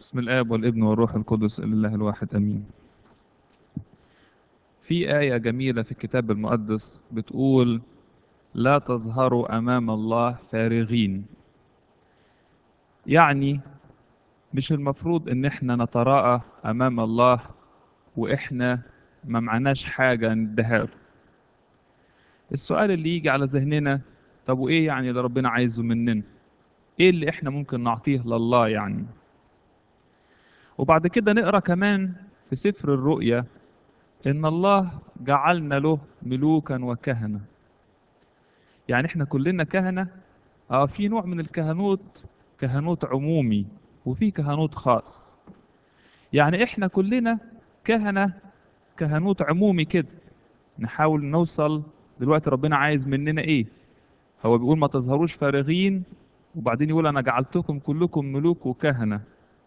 بسم الآب والابن والروح القدس الإله الواحد آمين. في آية جميلة في الكتاب المقدس بتقول: لا تظهروا أمام الله فارغين. يعني مش المفروض إن إحنا نتراءى أمام الله وإحنا ما معناش حاجة نديها له. السؤال اللي يجي على ذهننا طب وإيه يعني اللي ربنا عايزه مننا؟ إيه اللي إحنا ممكن نعطيه لله يعني؟ وبعد كده نقرا كمان في سفر الرؤيا ان الله جعلنا له ملوكا وكهنه يعني احنا كلنا كهنه اه في نوع من الكهنوت كهنوت عمومي وفي كهنوت خاص يعني احنا كلنا كهنه كهنوت عمومي كده نحاول نوصل دلوقتي ربنا عايز مننا ايه هو بيقول ما تظهروش فارغين وبعدين يقول انا جعلتكم كلكم ملوك وكهنه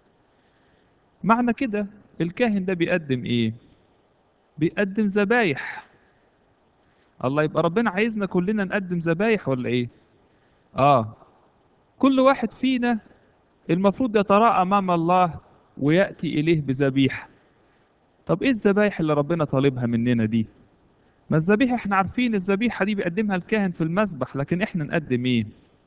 معنى كده الكاهن ده بيقدم ايه بيقدم ذبايح الله يبقى ربنا عايزنا كلنا نقدم ذبايح ولا ايه اه كل واحد فينا المفروض يتراءى امام الله وياتي اليه بذبيحه طب ايه الذبايح اللي ربنا طالبها مننا دي ما الذبيحه احنا عارفين الذبيحه دي بيقدمها الكاهن في المذبح لكن احنا نقدم ايه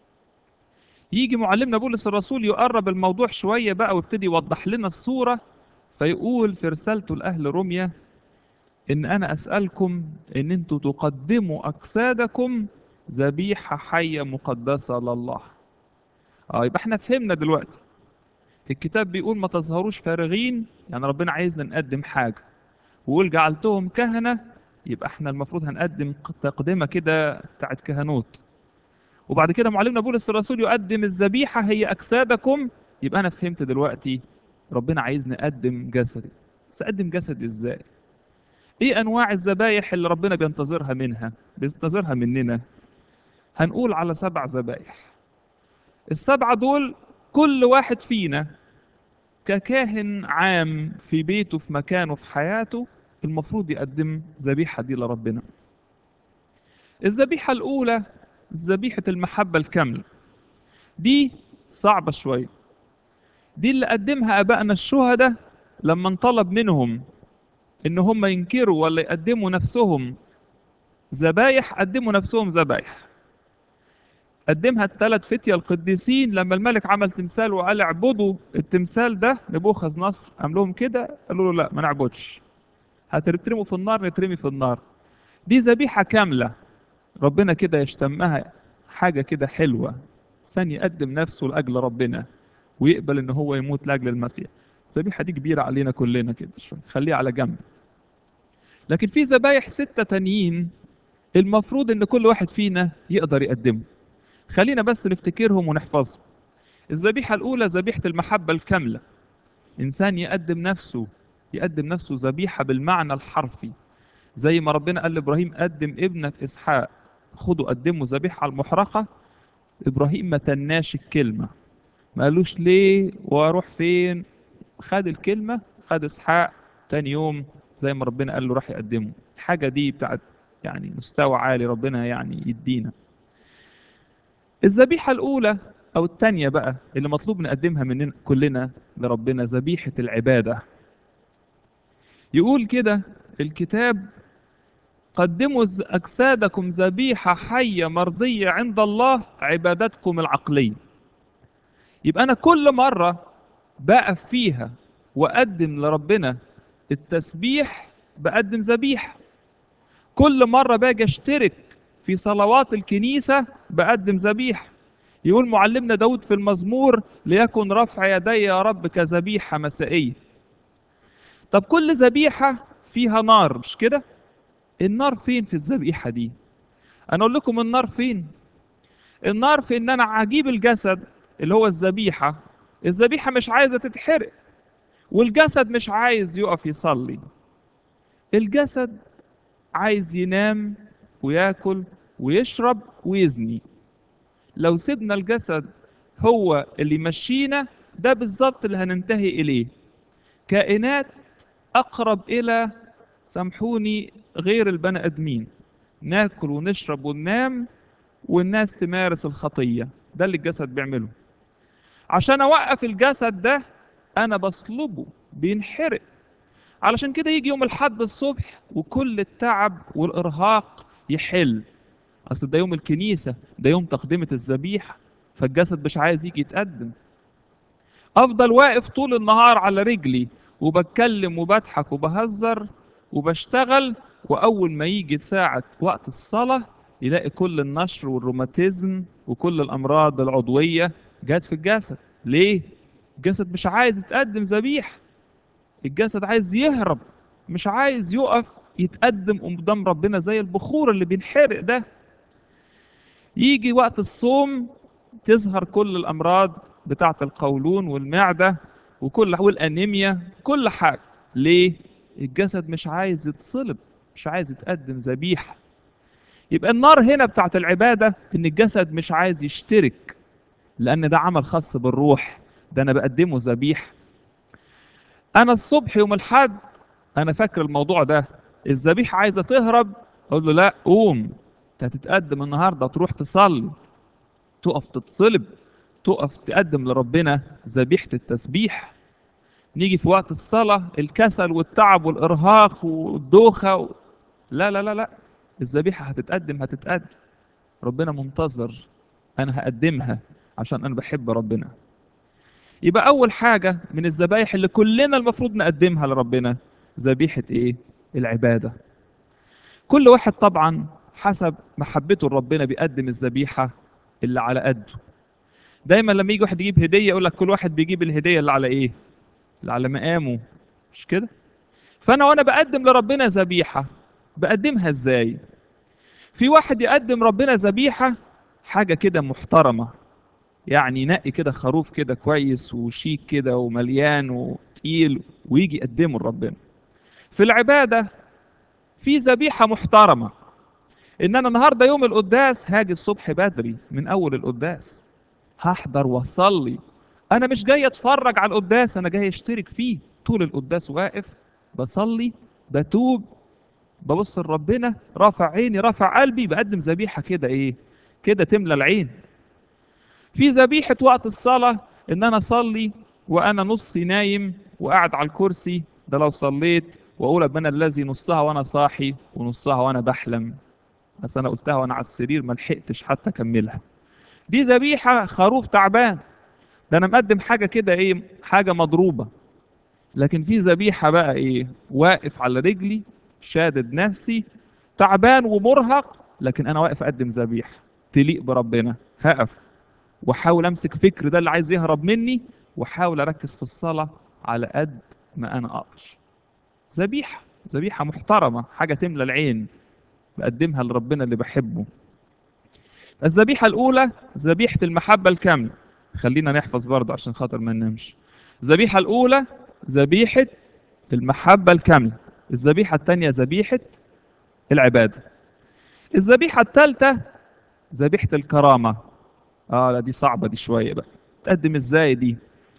يجي معلمنا بولس الرسول يقرب الموضوع شوية بقى ويبتدي يوضح لنا الصورة فيقول في رسالته لأهل روميا إن أنا أسألكم إن أنتوا تقدموا أجسادكم ذبيحة حية مقدسة لله. آه يبقى إحنا فهمنا دلوقتي. الكتاب بيقول ما تظهروش فارغين يعني ربنا عايزنا نقدم حاجة. ويقول جعلتهم كهنة يبقى إحنا المفروض هنقدم تقدمة كده بتاعت كهنوت. وبعد كده معلمنا بولس الرسول يقدم الذبيحه هي اجسادكم يبقى انا فهمت دلوقتي ربنا عايز نقدم جسدي بس اقدم جسدي ازاي ايه انواع الذبايح اللي ربنا بينتظرها منها بينتظرها مننا هنقول على سبع ذبايح السبعه دول كل واحد فينا ككاهن عام في بيته في مكانه في حياته المفروض يقدم ذبيحه دي لربنا الذبيحه الاولى ذبيحة المحبة الكاملة دي صعبة شوية دي اللي قدمها آبائنا الشهداء لما انطلب منهم إن هم ينكروا ولا يقدموا نفسهم ذبايح قدموا نفسهم ذبايح قدمها الثلاث فتية القديسين لما الملك عمل تمثال وقال اعبدوا التمثال ده نبوخذ نصر قام لهم كده قالوا له لا ما نعبدش هترموا في النار نترمي في النار دي ذبيحة كاملة ربنا كده يشتمها حاجة كده حلوة إنسان يقدم نفسه لأجل ربنا ويقبل إن هو يموت لأجل المسيح الذبيحة دي كبيرة علينا كلنا كده شوية خليها على جنب لكن في ذبايح ستة تانيين المفروض إن كل واحد فينا يقدر يقدمه خلينا بس نفتكرهم ونحفظهم الذبيحة الأولى ذبيحة المحبة الكاملة إنسان يقدم نفسه يقدم نفسه ذبيحة بالمعنى الحرفي زي ما ربنا قال لإبراهيم قدم ابنك إسحاق خدوا قدموا ذبيحة المحرقة إبراهيم ما تناش الكلمة ما قالوش ليه واروح فين خد الكلمة خد إسحاق تاني يوم زي ما ربنا قال له راح يقدمه الحاجة دي بتاعت يعني مستوى عالي ربنا يعني يدينا الذبيحة الأولى أو التانية بقى اللي مطلوب نقدمها مننا كلنا لربنا ذبيحة العبادة يقول كده الكتاب قدموا أجسادكم ذبيحة حية مرضية عند الله عبادتكم العقلية يبقى أنا كل مرة بقف فيها وأقدم لربنا التسبيح بقدم ذبيحة كل مرة باجي أشترك في صلوات الكنيسة بقدم ذبيحة يقول معلمنا داود في المزمور ليكن رفع يدي يا رب كذبيحة مسائية طب كل ذبيحة فيها نار مش كده؟ النار فين في الذبيحه دي انا اقول لكم النار فين النار في ان انا اجيب الجسد اللي هو الذبيحه الذبيحه مش عايزه تتحرق والجسد مش عايز يقف يصلي الجسد عايز ينام وياكل ويشرب ويزني لو سيبنا الجسد هو اللي يمشينا ده بالظبط اللي هننتهي اليه كائنات اقرب الى سامحوني غير البني ادمين ناكل ونشرب وننام والناس تمارس الخطيه ده اللي الجسد بيعمله عشان اوقف الجسد ده انا بصلبه بينحرق علشان كده يجي يوم الحد الصبح وكل التعب والارهاق يحل اصل ده يوم الكنيسه ده يوم تقدمه الذبيحه فالجسد مش عايز يجي يتقدم افضل واقف طول النهار على رجلي وبتكلم وبضحك وبهزر وبشتغل واول ما يجي ساعه وقت الصلاه يلاقي كل النشر والروماتيزم وكل الامراض العضويه جت في الجسد ليه الجسد مش عايز يتقدم ذبيحه الجسد عايز يهرب مش عايز يقف يتقدم قدام ربنا زي البخور اللي بينحرق ده يجي وقت الصوم تظهر كل الامراض بتاعه القولون والمعده وكل والانيميا كل حاجه ليه الجسد مش عايز يتصلب مش عايز يتقدم ذبيحه يبقى النار هنا بتاعه العباده ان الجسد مش عايز يشترك لان ده عمل خاص بالروح ده انا بقدمه ذبيحه انا الصبح يوم الحد انا فاكر الموضوع ده الذبيحه عايزه تهرب اقول له لا قوم انت هتتقدم النهارده تروح تصلي تقف تتصلب تقف تقدم لربنا ذبيحه التسبيح نيجي في وقت الصلاه الكسل والتعب والارهاق والدوخه و... لا لا لا لا الذبيحه هتتقدم هتتقدم ربنا منتظر انا هقدمها عشان انا بحب ربنا يبقى اول حاجه من الذبايح اللي كلنا المفروض نقدمها لربنا ذبيحه ايه العباده كل واحد طبعا حسب محبته لربنا بيقدم الذبيحه اللي على قده دايما لما يجي واحد يجيب هديه يقول لك كل واحد بيجيب الهديه اللي على ايه اللي على مقامه مش كده فانا وانا بقدم لربنا ذبيحه بقدمها ازاي في واحد يقدم ربنا ذبيحه حاجه كده محترمه يعني ينقي كده خروف كده كويس وشيك كده ومليان وتقيل ويجي يقدمه لربنا في العباده في ذبيحه محترمه ان انا النهارده يوم القداس هاجي الصبح بدري من اول القداس هحضر واصلي انا مش جاي اتفرج على القداس انا جاي اشترك فيه طول القداس واقف بصلي بتوب ببص لربنا رافع عيني رافع قلبي بقدم ذبيحه كده ايه كده تملى العين في ذبيحه وقت الصلاه ان انا اصلي وانا نصي نايم وقاعد على الكرسي ده لو صليت واقول ابانا الذي نصها وانا صاحي ونصها وانا بحلم بس انا قلتها وانا على السرير ما لحقتش حتى اكملها دي ذبيحه خروف تعبان ده انا مقدم حاجه كده ايه حاجه مضروبه لكن في ذبيحه بقى ايه واقف على رجلي شادد نفسي تعبان ومرهق لكن انا واقف اقدم ذبيحه تليق بربنا هقف واحاول امسك فكر ده اللي عايز يهرب مني واحاول اركز في الصلاه على قد ما انا اقدر ذبيحه ذبيحه محترمه حاجه تملى العين بقدمها لربنا اللي بحبه الذبيحه الاولى ذبيحه المحبه الكامله خلينا نحفظ برضه عشان خاطر ما ننامش الذبيحه الاولى ذبيحه المحبه الكامله الذبيحه الثانيه ذبيحه العباده الذبيحه الثالثه ذبيحه الكرامه اه لا دي صعبه دي شويه بقى تقدم ازاي دي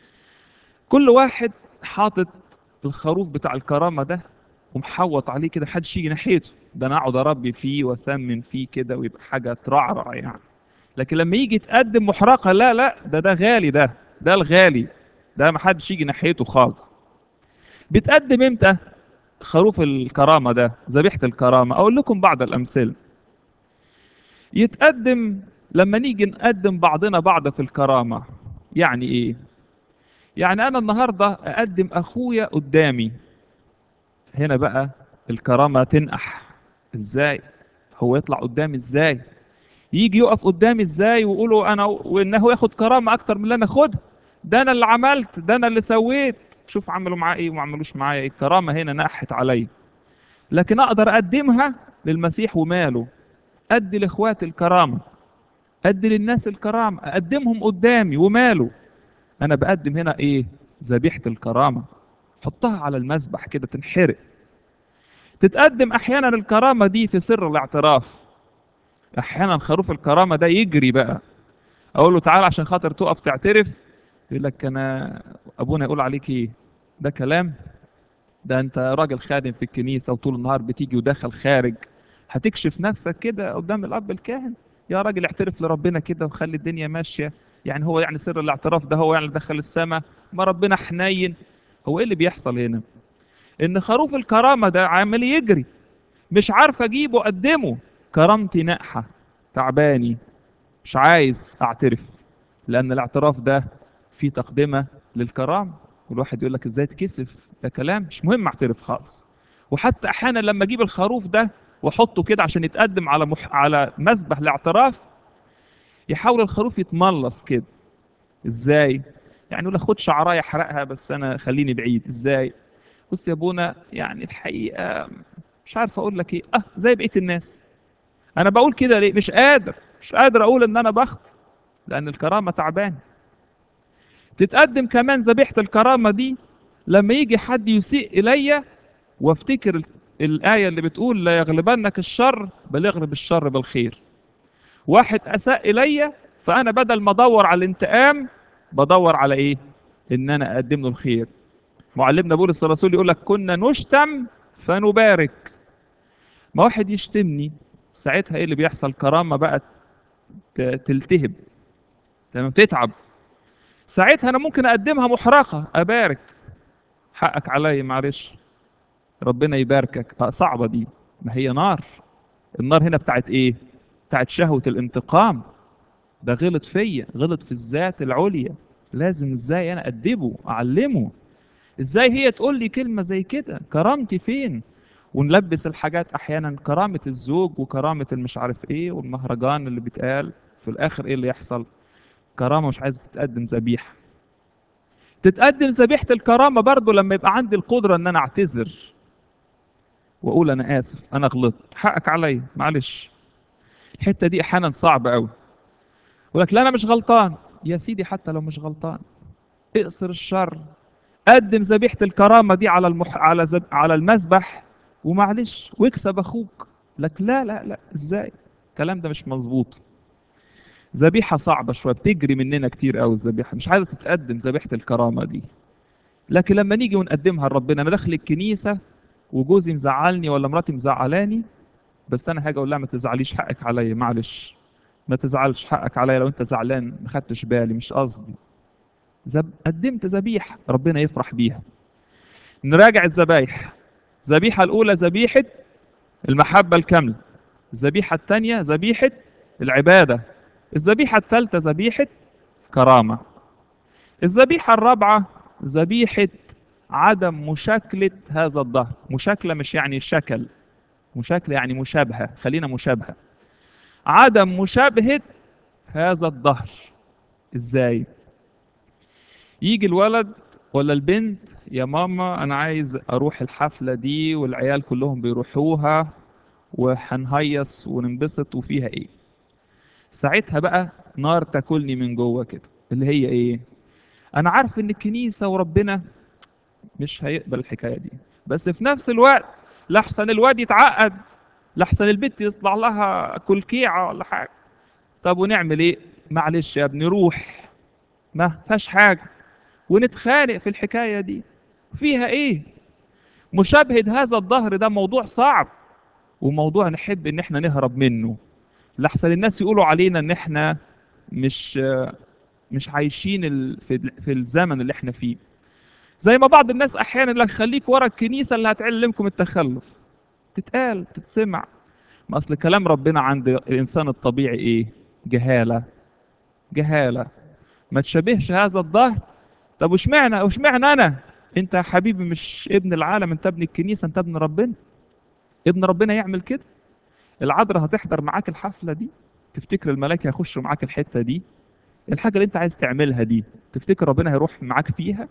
كل واحد حاطط الخروف بتاع الكرامه ده ومحوط عليه كده محدش يجي ناحيته ده انا اقعد اربي فيه واسمن فيه كده ويبقى حاجه ترعرع يعني لكن لما يجي يتقدم محرقه لا لا ده ده غالي ده ده الغالي ده ما حدش يجي ناحيته خالص بيتقدم امتى خروف الكرامه ده ذبيحه الكرامه اقول لكم بعض الامثله يتقدم لما نيجي نقدم بعضنا بعض في الكرامه يعني ايه يعني انا النهارده اقدم اخويا قدامي هنا بقى الكرامه تنقح ازاي هو يطلع قدامي ازاي يجي يقف قدامي ازاي ويقولوا انا وانه ياخد كرامه اكتر من اللي انا اخدها ده انا اللي عملت ده انا اللي سويت شوف عملوا معاه ايه وما عملوش معايا ايه الكرامه هنا نقحت عليا لكن اقدر اقدمها للمسيح وماله ادي لاخواتي الكرامه ادي للناس الكرامه اقدمهم قدامي وماله انا بقدم هنا ايه ذبيحه الكرامه حطها على المذبح كده تنحرق تتقدم احيانا الكرامه دي في سر الاعتراف احيانا خروف الكرامه ده يجري بقى اقول له تعال عشان خاطر تقف تعترف يقول لك انا ابونا يقول عليك ايه ده كلام ده انت راجل خادم في الكنيسه وطول النهار بتيجي وداخل خارج هتكشف نفسك كده قدام الاب الكاهن يا راجل اعترف لربنا كده وخلي الدنيا ماشيه يعني هو يعني سر الاعتراف ده هو يعني اللي دخل السماء ما ربنا حنين هو ايه اللي بيحصل هنا ان خروف الكرامه ده عمال يجري مش عارف اجيبه اقدمه كرامتي ناقحه تعباني مش عايز اعترف لان الاعتراف ده فيه تقدمه للكرامه والواحد يقول لك ازاي تكسف ده كلام مش مهم اعترف خالص وحتى احيانا لما اجيب الخروف ده واحطه كده عشان يتقدم على مح... على مذبح الاعتراف يحاول الخروف يتملص كده ازاي يعني يقول لك خد شعرايه احرقها بس انا خليني بعيد ازاي بص يا ابونا يعني الحقيقه مش عارف اقول لك ايه اه زي بقيه الناس انا بقول كده ليه مش قادر مش قادر اقول ان انا بخت لان الكرامه تعبان تتقدم كمان ذبيحه الكرامه دي لما يجي حد يسيء الي وافتكر ال- الايه اللي بتقول لا يغلبنك الشر بل يغلب الشر بالخير واحد اساء الي فانا بدل ما ادور على الانتقام بدور على ايه ان انا اقدم له الخير معلمنا بولس الرسول يقول لك كنا نشتم فنبارك ما واحد يشتمني ساعتها ايه اللي بيحصل كرامه بقى ت- تلتهب تمام تتعب ساعتها انا ممكن اقدمها محرقه ابارك حقك عليا معلش ربنا يباركك اه صعبه دي ما هي نار النار هنا بتاعت ايه بتاعت شهوه الانتقام ده غلط فيا غلط في الذات العليا لازم ازاي انا ادبه اعلمه ازاي هي تقول لي كلمه زي كده كرامتي فين ونلبس الحاجات احيانا كرامه الزوج وكرامه المش عارف ايه والمهرجان اللي بيتقال في الاخر ايه اللي يحصل كرامه مش عايزه تتقدم ذبيحه تتقدم ذبيحه الكرامه برضو لما يبقى عندي القدره ان انا اعتذر واقول انا اسف انا غلطت حقك عليا معلش الحته دي احيانا صعبه قوي يقول لك لا انا مش غلطان يا سيدي حتى لو مش غلطان اقصر الشر قدم ذبيحه الكرامه دي على المح... على زب... على المذبح ومعلش واكسب اخوك لك لا لا لا ازاي الكلام ده مش مظبوط ذبيحه صعبه شويه بتجري مننا كتير قوي الذبيحه مش عايزه تتقدم ذبيحه الكرامه دي لكن لما نيجي ونقدمها لربنا انا داخل الكنيسه وجوزي مزعلني ولا مراتي مزعلاني بس انا هاجي اقول لها ما تزعليش حقك عليا معلش ما تزعلش حقك عليا لو انت زعلان ما خدتش بالي مش قصدي زب... قدمت ذبيحه ربنا يفرح بيها نراجع الذبايح الذبيحه الاولى ذبيحه المحبه الكامله الذبيحه الثانيه ذبيحه العباده الذبيحه الثالثه ذبيحه كرامه الذبيحه الرابعه ذبيحه عدم مشاكله هذا الظهر مشاكله مش يعني شكل مشاكله يعني مشابهه خلينا مشابهه عدم مشابهه هذا الظهر ازاي يجي الولد ولا البنت يا ماما انا عايز اروح الحفله دي والعيال كلهم بيروحوها وهنهيص وننبسط وفيها ايه ساعتها بقى نار تاكلني من جوه كده اللي هي ايه انا عارف ان الكنيسه وربنا مش هيقبل الحكايه دي بس في نفس الوقت لحسن الواد يتعقد لحسن البنت يطلع لها كلكيعه ولا حاجه طب ونعمل ايه معلش يا ابني روح ما فيهاش حاجه ونتخانق في الحكايه دي فيها ايه مشابهه هذا الظهر ده موضوع صعب وموضوع نحب ان احنا نهرب منه لحسن الناس يقولوا علينا ان احنا مش مش عايشين ال- في في الزمن اللي احنا فيه زي ما بعض الناس احيانا يقول لك خليك ورا الكنيسه اللي هتعلمكم التخلف تتقال تتسمع ما اصل كلام ربنا عند الانسان الطبيعي ايه جهاله جهاله ما تشابهش هذا الظهر طب واشمعنى واشمعنى انا انت يا حبيبي مش ابن العالم انت ابن الكنيسه انت ابن ربنا ابن ربنا يعمل كده العذراء هتحضر معاك الحفله دي تفتكر الملائكه هيخشوا معاك الحته دي الحاجه اللي انت عايز تعملها دي تفتكر ربنا هيروح معاك فيها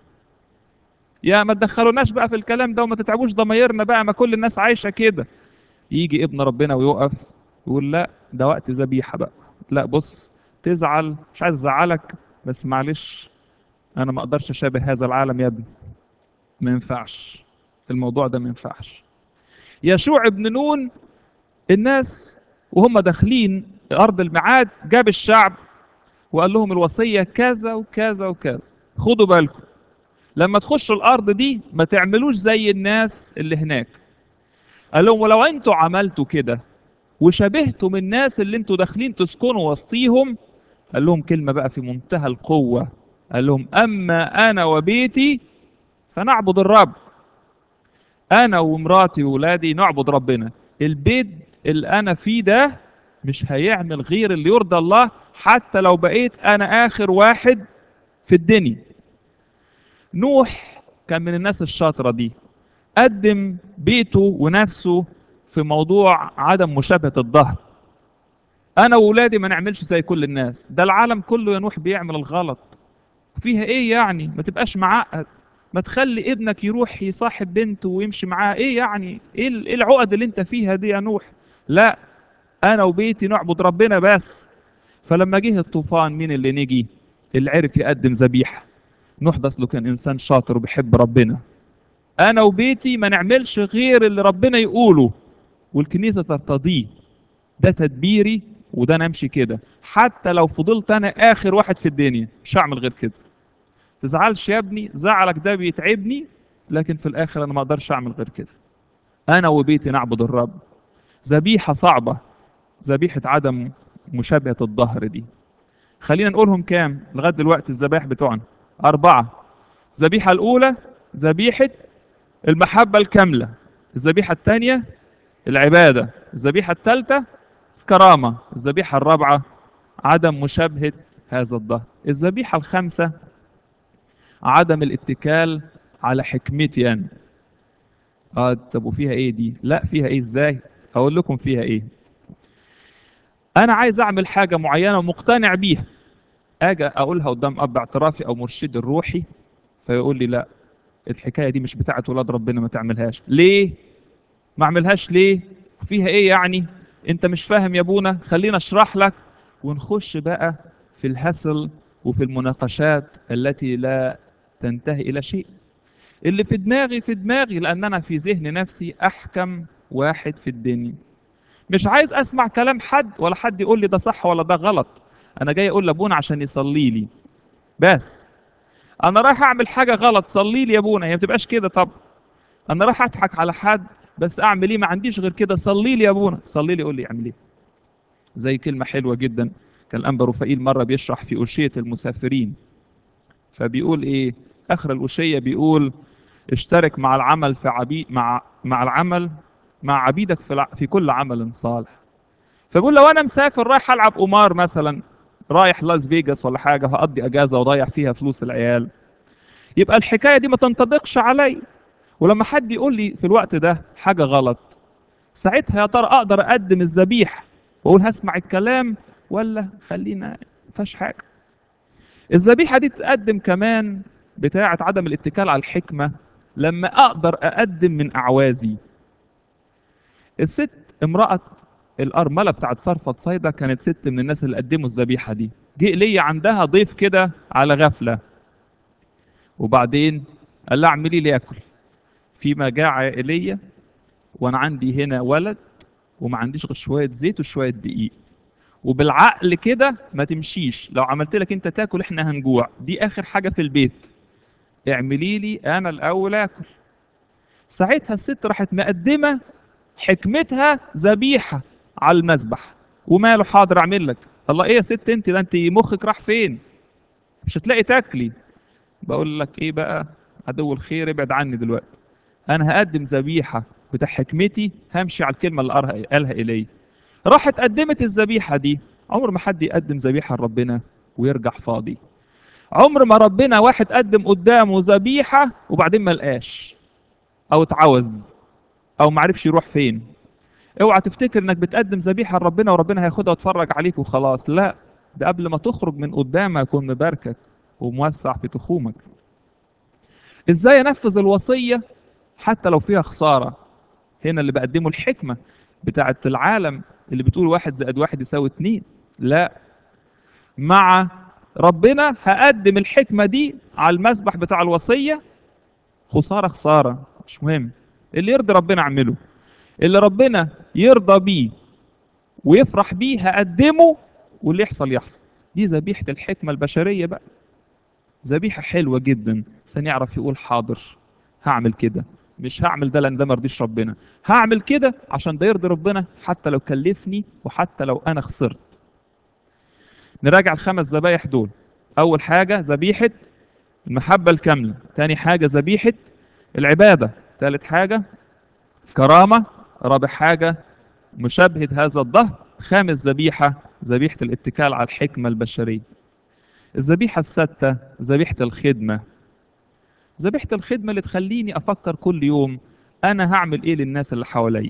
يا ما تدخلوناش بقى في الكلام ده وما تتعبوش ضمايرنا بقى ما كل الناس عايشه كده يجي ابن ربنا ويقف يقول لا ده وقت ذبيحه بقى لا بص تزعل مش عايز ازعلك بس معلش انا ما اقدرش اشابه هذا العالم يا ابني ما ينفعش الموضوع ده ما ينفعش يشوع ابن نون الناس وهم داخلين ارض الميعاد جاب الشعب وقال لهم الوصيه كذا وكذا وكذا خدوا بالكم لما تخشوا الارض دي ما تعملوش زي الناس اللي هناك قال لهم ولو انتوا عملتوا كده وشبهتم الناس اللي انتوا داخلين تسكنوا وسطيهم قال لهم كلمة بقى في منتهى القوة قال لهم أما أنا وبيتي فنعبد الرب أنا ومراتي وولادي نعبد ربنا البيت اللي أنا فيه ده مش هيعمل غير اللي يرضى الله حتى لو بقيت أنا آخر واحد في الدنيا نوح كان من الناس الشاطرة دي قدم بيته ونفسه في موضوع عدم مشابهة الظهر أنا وولادي ما نعملش زي كل الناس ده العالم كله يا نوح بيعمل الغلط فيها إيه يعني ما تبقاش معقد ما تخلي ابنك يروح يصاحب بنته ويمشي معاها إيه يعني إيه ال- إيه العقد اللي أنت فيها دي يا نوح لا أنا وبيتي نعبد ربنا بس فلما جه الطوفان مين اللي نجي اللي عرف يقدم ذبيحة نوح ده أصله كان إنسان شاطر وبيحب ربنا أنا وبيتي ما نعملش غير اللي ربنا يقوله والكنيسة ترتضيه ده تدبيري وده نمشي كده حتى لو فضلت أنا آخر واحد في الدنيا مش هعمل غير كده تزعلش يا ابني زعلك ده بيتعبني لكن في الآخر أنا ما أقدرش أعمل غير كده أنا وبيتي نعبد الرب ذبيحة صعبة ذبيحة عدم مشابهة الظهر دي خلينا نقولهم كام لغاية دلوقتي الذبائح بتوعنا أربعة الذبيحة الأولى ذبيحة المحبة الكاملة الذبيحة الثانية العبادة الذبيحة الثالثة كرامة الذبيحة الرابعة عدم مشابهة هذا الظهر الذبيحة الخامسة عدم الاتكال على حكمتي أنا اه طب وفيها ايه دي لا فيها ايه ازاي اقول لكم فيها ايه انا عايز اعمل حاجه معينه ومقتنع بيها اجي اقولها قدام اب اعترافي او مرشدي الروحي فيقول لي لا الحكايه دي مش بتاعت ولاد ربنا ما تعملهاش ليه ما اعملهاش ليه فيها ايه يعني انت مش فاهم يا ابونا خلينا اشرح لك ونخش بقى في الهسل وفي المناقشات التي لا تنتهي الى شيء اللي في دماغي في دماغي لان انا في ذهن نفسي احكم واحد في الدنيا مش عايز اسمع كلام حد ولا حد يقول لي ده صح ولا ده غلط انا جاي اقول لابونا عشان يصلي لي بس انا رايح اعمل حاجه غلط صلي لي يا ابونا هي ما بتبقاش كده طب انا رايح اضحك على حد بس اعمل ايه ما عنديش غير كده صلي لي يا ابونا صلي لي قول لي اعمل ايه زي كلمه حلوه جدا كان الانبا رفائيل مره بيشرح في أشية المسافرين فبيقول ايه اخر الأشية بيقول اشترك مع العمل في عبي مع مع العمل مع عبيدك في الع... في كل عمل صالح فبيقول لو انا مسافر رايح العب قمار مثلا رايح لاس فيجاس ولا حاجه هقضي اجازه واضيع فيها فلوس العيال يبقى الحكايه دي ما تنطبقش علي ولما حد يقول لي في الوقت ده حاجه غلط ساعتها يا ترى اقدر اقدم الذبيح واقول هسمع الكلام ولا خلينا فيهاش حاجه الذبيحه دي تقدم كمان بتاعه عدم الاتكال على الحكمه لما اقدر اقدم من اعوازي الست امراه الارمله بتاعت صرفة صيدا كانت ست من الناس اللي قدموا الذبيحه دي جه لي عندها ضيف كده على غفله وبعدين قال لها اعملي لي اكل في مجاعه عائليه وانا عندي هنا ولد وما عنديش غير شويه زيت وشويه دقيق وبالعقل كده ما تمشيش لو عملت لك انت تاكل احنا هنجوع دي اخر حاجه في البيت اعملي لي انا الاول اكل ساعتها الست راحت مقدمه حكمتها ذبيحه على المذبح وماله حاضر اعمل لك الله ايه يا ست انت ده انت مخك راح فين مش هتلاقي تاكلي بقول لك ايه بقى عدو الخير ابعد عني دلوقتي انا هقدم ذبيحه بتاع حكمتي همشي على الكلمه اللي قالها قالها الي راحت قدمت الذبيحه دي عمر ما حد يقدم ذبيحه لربنا ويرجع فاضي عمر ما ربنا واحد قدم قدامه ذبيحه وبعدين ما لقاش او اتعوز او ما عرفش يروح فين اوعى تفتكر انك بتقدم ذبيحه لربنا وربنا هياخدها ويتفرج عليك وخلاص لا ده قبل ما تخرج من قدامه يكون مباركك وموسع في تخومك ازاي انفذ الوصيه حتى لو فيها خساره هنا اللي بقدمه الحكمه بتاعه العالم اللي بتقول واحد زائد واحد يساوي اتنين لا مع ربنا هقدم الحكمه دي على المسبح بتاع الوصيه خساره خساره مش مهم اللي يرضي ربنا اعمله اللي ربنا يرضى بيه ويفرح بيه هقدمه واللي يحصل يحصل دي ذبيحه الحكمه البشريه بقى ذبيحه حلوه جدا عشان يعرف يقول حاضر هعمل كده مش هعمل ده لان ده ما يرضيش ربنا هعمل كده عشان ده يرضي ربنا حتى لو كلفني وحتى لو انا خسرت نراجع الخمس ذبايح دول اول حاجه ذبيحه المحبه الكامله تاني حاجه ذبيحه العباده ثالث حاجه كرامه رابع حاجه مشابهه هذا الظهر خامس ذبيحه ذبيحه الاتكال على الحكمه البشريه الذبيحه السادسه ذبيحه الخدمه ذبيحه الخدمه اللي تخليني افكر كل يوم انا هعمل ايه للناس اللي حواليا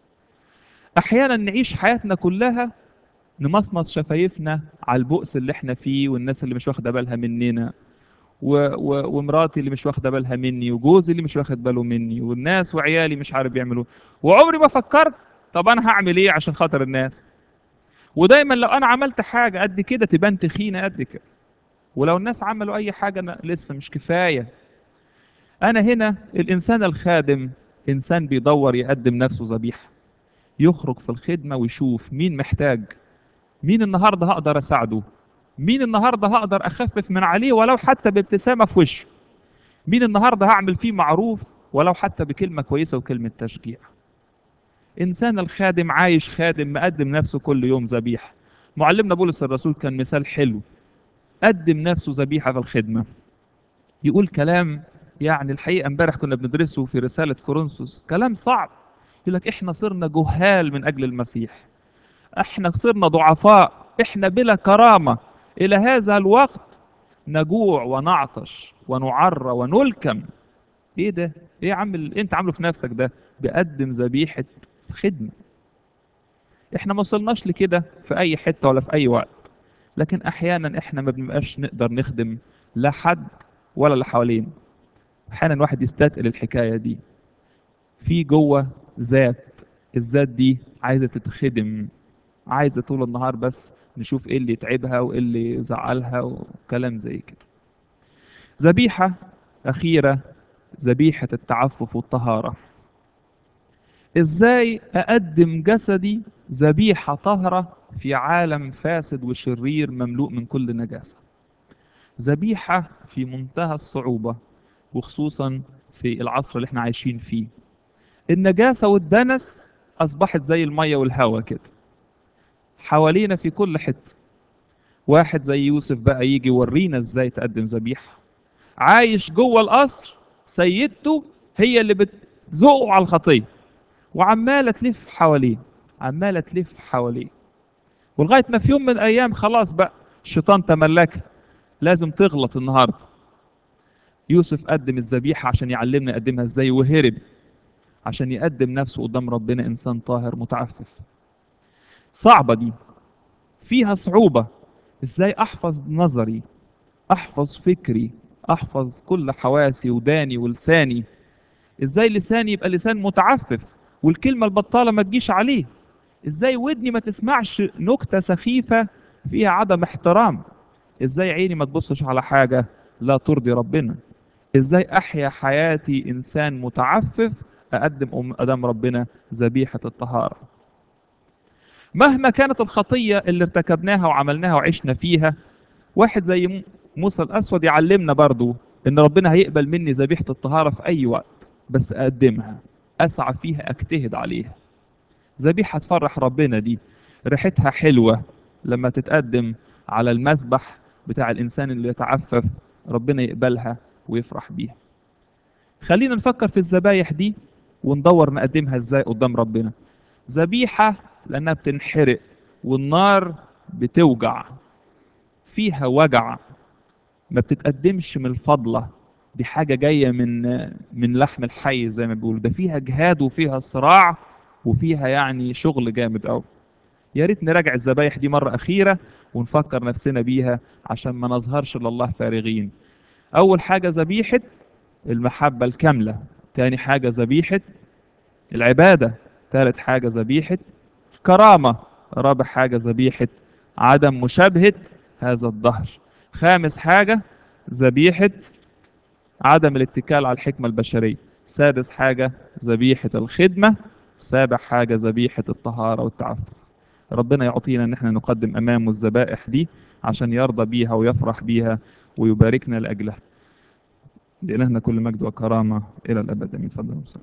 احيانا نعيش حياتنا كلها نمصمص شفايفنا على البؤس اللي احنا فيه والناس اللي مش واخده بالها مننا و... و... ومراتي اللي مش واخده بالها مني وجوزي اللي مش واخد باله مني والناس وعيالي مش عارف بيعملوا وعمري ما فكرت طب انا هعمل ايه عشان خاطر الناس ودايما لو انا عملت حاجه قد كده تبان تخينه قد كده ولو الناس عملوا اي حاجه أنا لسه مش كفايه انا هنا الانسان الخادم انسان بيدور يقدم نفسه ذبيحه يخرج في الخدمه ويشوف مين محتاج مين النهارده هقدر اساعده مين النهارده هقدر اخفف من عليه ولو حتى بابتسامه في وشه مين النهارده هعمل فيه معروف ولو حتى بكلمه كويسه وكلمه تشجيع انسان الخادم عايش خادم مقدم نفسه كل يوم ذبيحه معلمنا بولس الرسول كان مثال حلو قدم نفسه ذبيحه في الخدمه يقول كلام يعني الحقيقه امبارح كنا بندرسه في رساله كورنثوس كلام صعب يقول لك احنا صرنا جهال من اجل المسيح احنا صرنا ضعفاء احنا بلا كرامه الى هذا الوقت نجوع ونعطش ونعرى ونلكم ايه ده ايه يا عم اللي انت عامله في نفسك ده بقدم ذبيحه خدمه احنا ما وصلناش لكده في اي حته ولا في اي وقت لكن احيانا احنا ما بنبقاش نقدر نخدم لا حد ولا اللي حوالينا احيانا الواحد يستثقل الحكايه دي في جوه ذات الذات دي عايزه تتخدم عايزه طول النهار بس نشوف ايه اللي يتعبها وايه اللي يزعلها وكلام زي كده ذبيحه اخيره ذبيحه التعفف والطهاره ازاي اقدم جسدي ذبيحه طاهره في عالم فاسد وشرير مملوء من كل نجاسه ذبيحه في منتهى الصعوبه وخصوصا في العصر اللي احنا عايشين فيه النجاسه والدنس اصبحت زي الميه والهواء كده حوالينا في كل حته واحد زي يوسف بقى يجي يورينا ازاي تقدم ذبيحه عايش جوه القصر سيدته هي اللي بتزقه على الخطيه وعماله تلف حواليه عماله تلف حواليه ولغايه ما في يوم من الايام خلاص بقى الشيطان تملكها لازم تغلط النهارده يوسف قدم الذبيحه عشان يعلمنا يقدمها ازاي وهرب عشان يقدم نفسه قدام ربنا انسان طاهر متعفف صعبه دي فيها صعوبه ازاي احفظ نظري احفظ فكري احفظ كل حواسي وداني ولساني ازاي لساني يبقى لسان متعفف والكلمه البطاله ما تجيش عليه ازاي ودني ما تسمعش نكته سخيفه فيها عدم احترام ازاي عيني ما تبصش على حاجه لا ترضي ربنا ازاي احيا حياتي انسان متعفف اقدم قدام ربنا ذبيحه الطهاره مهما كانت الخطيه اللي ارتكبناها وعملناها وعشنا فيها واحد زي موسى الاسود يعلمنا برضو ان ربنا هيقبل مني ذبيحه الطهاره في اي وقت بس اقدمها اسعى فيها اجتهد عليها ذبيحه تفرح ربنا دي ريحتها حلوه لما تتقدم على المذبح بتاع الانسان اللي يتعفف ربنا يقبلها ويفرح بيها خلينا نفكر في الذبايح دي وندور نقدمها ازاي قدام ربنا ذبيحه لانها بتنحرق والنار بتوجع فيها وجع ما بتتقدمش من الفضله دي حاجه جايه من من لحم الحي زي ما بيقولوا ده فيها جهاد وفيها صراع وفيها يعني شغل جامد قوي يا ريت نراجع الذبايح دي مره اخيره ونفكر نفسنا بيها عشان ما نظهرش لله فارغين اول حاجه ذبيحه المحبه الكامله تاني حاجه ذبيحه العباده ثالث حاجه ذبيحه الكرامه رابع حاجه ذبيحه عدم مشابهه هذا الظهر خامس حاجه ذبيحه عدم الاتكال على الحكمه البشريه سادس حاجه ذبيحه الخدمه سابع حاجه ذبيحه الطهاره والتعفف ربنا يعطينا ان احنا نقدم امامه الذبائح دي عشان يرضى بيها ويفرح بيها ويباركنا لاجلها لإلهنا كل مجد وكرامه الى الابد امين تفضل